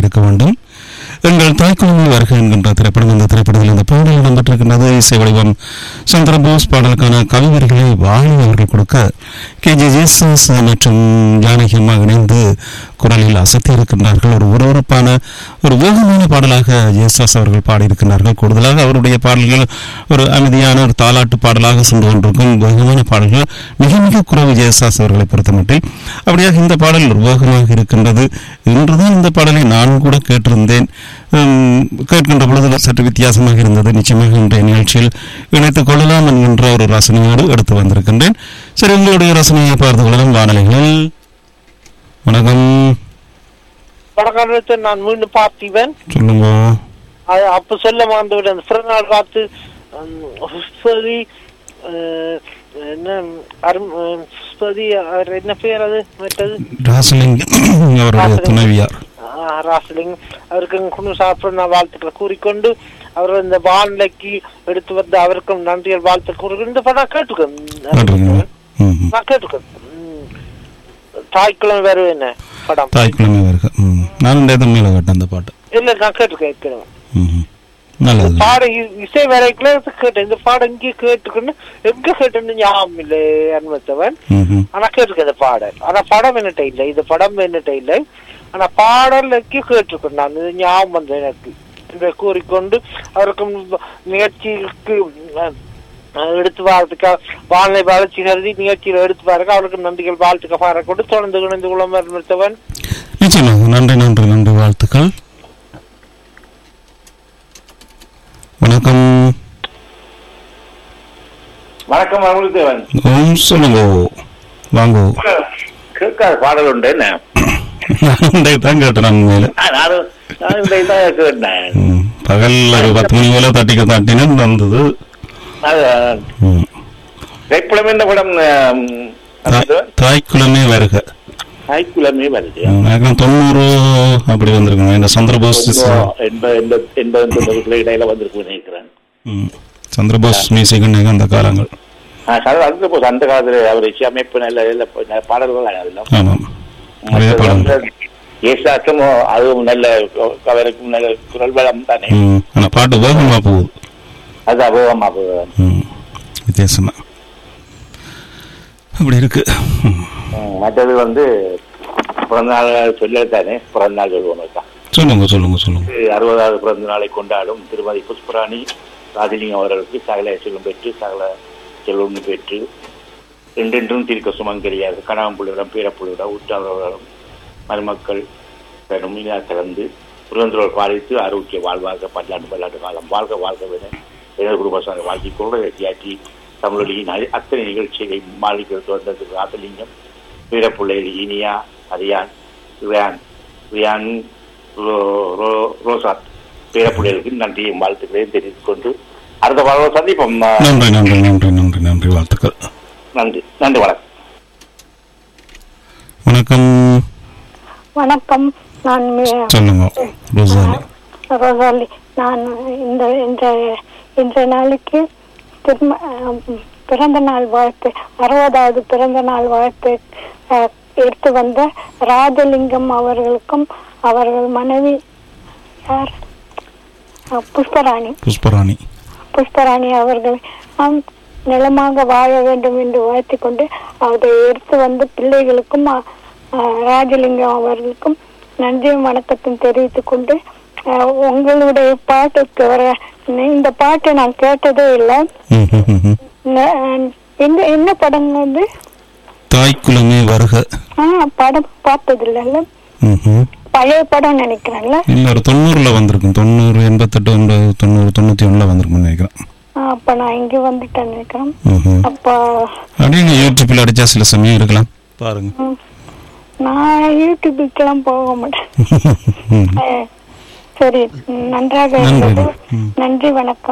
இருக்க வேண்டும் எங்கள் தாய்க்குழந்தை வருகை என்கின்ற திரைப்படம் இந்த திரைப்படத்தில் இந்த பாடல் இடம்பெற்றிருக்கின்றது இசை வடிவம் சந்திரபோஸ் பாடலுக்கான கவிவரிகளை வாணி அவர்கள் கொடுக்க கே ஜே ஜேசஸ் மற்றும் ஜானகி அம்மா இணைந்து குரலில் அசத்தி இருக்கின்றார்கள் ஒரு உரவரப்பான ஒரு வேகமான பாடலாக ஜேசஸ் அவர்கள் பாடியிருக்கிறார்கள் கூடுதலாக அவருடைய பாடல்கள் ஒரு அமைதியான ஒரு தாலாட்டு பாடலாக சென்று கொண்டிருக்கும் வேகமான பாடல்கள் மிக மிக குறைவு ஜெயசாஸ் அவர்களை பொறுத்தமட்டில் அப்படியாக இந்த பாடல் ஒரு வேகமாக இருக்கின்றது இன்றுதான் இந்த பாடலை நான் கூட கேட்டிருந்தேன் உம், கேட்கின்ற பொழுது சற்று வித்தியாசமாக இருந்தது நிச்சயமாக இன்றைய நிகழ்ச்சியில் இணைத்துக் கொள்ளலாம் என்கின்ற ஒரு ரசனையோடு எடுத்து வந்திருக்கின்றேன் சரி உங்களுடைய ரசனையை பார்த்து கொள்ளலாம் வானொலிகளில் வணக்கம் வடகாலத்தில் நான் மீண்டும் பார்த்திவன் சொல்லுங்க அது அப்ப சொல்ல மறந்துவிட்டேன் அந்த பிறநாள் பார்த்து உம், புஷ்பதி அஹ், என்ன அரும் அஹ், புஷ்பதி அவர் என்ன பேர் அது மற்றது ராசலிங்கம் அவருடைய துணைவியார் ஆஹ், ராசலிங் அவருக்கு குழு சாப்பிட வாழ்த்துக்களை கூறிக்கொண்டு அவர் இந்த வானிலைக்கு எடுத்து வந்து அவருக்கும் நன்றிகள் வாழ்த்து கூறிக்கொண்டு இந்த படம் கேட்டுக்கேன் கேட்டிருக்கீங்களா? ம் ம். நான் கேட்டுக்கேன் உம். தாய்க்குளம் வேறு என்ன படம் தாய்க்குழமை வருக ம் நான் இந்த தமிழில் கேட்டேன் அந்த பாட்டு இல்ல நான் கேட்டுக்கேன் ஏற்கனவே. ம் ம். நல்லது பாடம் இ- இசை வரைக்குள்ள கேட்டேன் இந்த பாடம் இங்கே கேட்டுக்கணும் எங்க கேட்டேன்னு ஞாபகம் இல்லை அனுமத்தவன் ம் ம். ஆனா கேட்டிருக்கேன் இந்த பாடல் ஆனா படம் என்னட்ட இல்லை இது படம் என்னட்ட இல்லை ஆனா பாடலுக்கு கேட்டிருக்கேன் நான் இது ஞாபகம் வந்தது எனக்கு என்று கூறிக்கொண்டு அவருக்கும் நிகழ்ச்சிக்கு அஹ், அஹ், எடுத்து வாழ்த்துக்க வானிலை வளர்ச்சி கருதி நிகழ்ச்சியில் எடுத்து பாருங்க அவருக்கு நன்றிகள் வாழ்த்துக்க பாரக்கொண்டு தொடர்ந்து இணைந்து கொள்ள அனுமத்தவன் நிச்சயமாக நன்றி நன்றி நன்றி வாழ்த்துக்கள் வணக்கம் வணக்கம் அருள்தேவன் ஓம் சொல்லுங்க வாங்க கேட்காத பாடல் உண்டு என்ன நான் இன்றைக்கு தான் கேட்டேன் உண்மையில ஆ, நானும் நானும் இன்றைக்கு தான் கேட்டேன் ம். பகல் ஒரு பத்து மணி போல தட்டிக்க தட்டினு வந்தது அது ம். தைக்குளம் என்ன படம் ஆம், தாய்- தாய்க்குளமே வருக தாய்க்குளமே வருது ம், எனக்கு தொண்ணூறு அப்படி வந்திருக்குங்க இந்த சந்திரபோஸ் எண்பது எண்பது எண்பது எண்பதுக்குள்ள இடையில வந்திருக்கு நினைக்கிறேன் ம். சந்திரபோஸ் மியூசிக் அந்த காலங்கள் ஆ, சார் அந்த போது அந்த காலத்துல அவர் இசையமைப்பு நல்ல நல்ல நல்ல பாடல்கள் அதெல்லாம் ஆமாம் நிறைய பாடல்கள் ஏசாக்கும் அதுவும் நல்ல அவருக்கும் நல்ல குரல் வளம் தானே ம். ஆனா பாட்டு வேகமா போகுது அது அபோகமா போகுது. ம். வித்தியாசமா அப்படி இருக்கு ம். ம், மற்றது வந்து பிறந்த நாள் சொல்லத்தானே பிறந்த நாள் சொல்லுவோம் தான் சொல்லுங்க சொல்லுங்க சொல்லுங்க அறுபதாவது பிறந்த நாளை கொண்டாடும் திருமதி புஷ்பராணி ராஜலிங்கம் அவர்களுக்கு சகல செல்வம் பெற்று சகல செல்வம் பெற்று என்றென்றும் தீர்க்க சுமங்கரியாக கணவன் புள்ளிடம் பேரப்புள்ளிடம் உற்றாளர்களும் மருமக்கள் பெரும் இனியா கலந்து புரிந்தோர் பாலித்து ஆரோக்கிய வாழ்வாக பல்லாண்டு பல்லாண்டு காலம் வாழ்க வாழ்க எனது குடும்பசார வாழ்க்கை கொள்கை தியாற்றி தமிழொலியின் அ- அத்தனை நிகழ்ச்சிகளை மாளிகைக்கு வந்தது ராசலிங்கம் வீரப்புள்ளை இனியா அரியான் ரியான் ரியான் ரோ- ரோ- ரோசாத் பேரப்புள்ளைகளுக்கு நன்றியும் வாழ்த்துக்களையும் தெரிவித்துக் கொண்டு அடுத்த வாரம் சந்திப்போம் ஆ, நன்றி நன்றி நன்றி நன்றி நன்றி வாழ்த்துக்கள் நன்றி நன்றி வணக்கம் வணக்கம் வணக்கம் நான் மி- சொல்லுங்க ரோசாலி ரோசாலி நான் இந்த இந்த இந்த நாளைக்கு திரும அஹ், பிறந்த நாள் வாழ்த்து அறுபதாவது பிறந்த நாள் வாழ்த்து அஹ், எடுத்து வந்த ராஜலிங்கம் அவர்களுக்கும் அவர்கள் மனைவி யார் அஹ், புஷ்பராணி புஷ்பராணி புஷ்பராணி அவர்கள் நாம் நலமாக வாழ வேண்டும் என்று வாழ்த்திக் கொண்டு அதை எடுத்து வந்த பிள்ளைகளுக்கும் அ, அ, ராஜலிங்கம் அவர்களுக்கும் நன்றியும் வணக்கத்தையும் தெரிவித்துக் கொண்டு அ, உங்களுடைய பாட்டுக்கு வர இந்த பாட்டை நான் கேட்டதே இல்லை ம், ம், ம், ம். ந- என்ன என்ன படம் வந்து தாய்க்குலமே வருக ஆ படம் பார்த்தது இல்லைல்ல ம், ம். பழைய படம் நினைக்கிறேன்ல இல்ல ஒரு தொண்ணூறுல வந்திருக்கும் தொண்ணூறு எண்பத்தெட்டு ஒன்பது தொண்ணூறு தொண்ணூத்தி ஒண்ணுல வந்திருக்கும்னு நினைக்கிறேன் ஆ, அப்ப நான் இங்க வந்துட்டேன் நினைக்கிறேன் ம், ம். அப்ப அப்படியே நீங்க யூடியூப்ல அடிச்சா சில சமயம் இருக்கலாம் பாருங்க ம், நான் யூடியூபுக்கெல்லாம் போக மாட்டேன் ம். அஹ், சரி நன்றாக நன்றி. இருந்தது ம். நன்றி வணக்கம்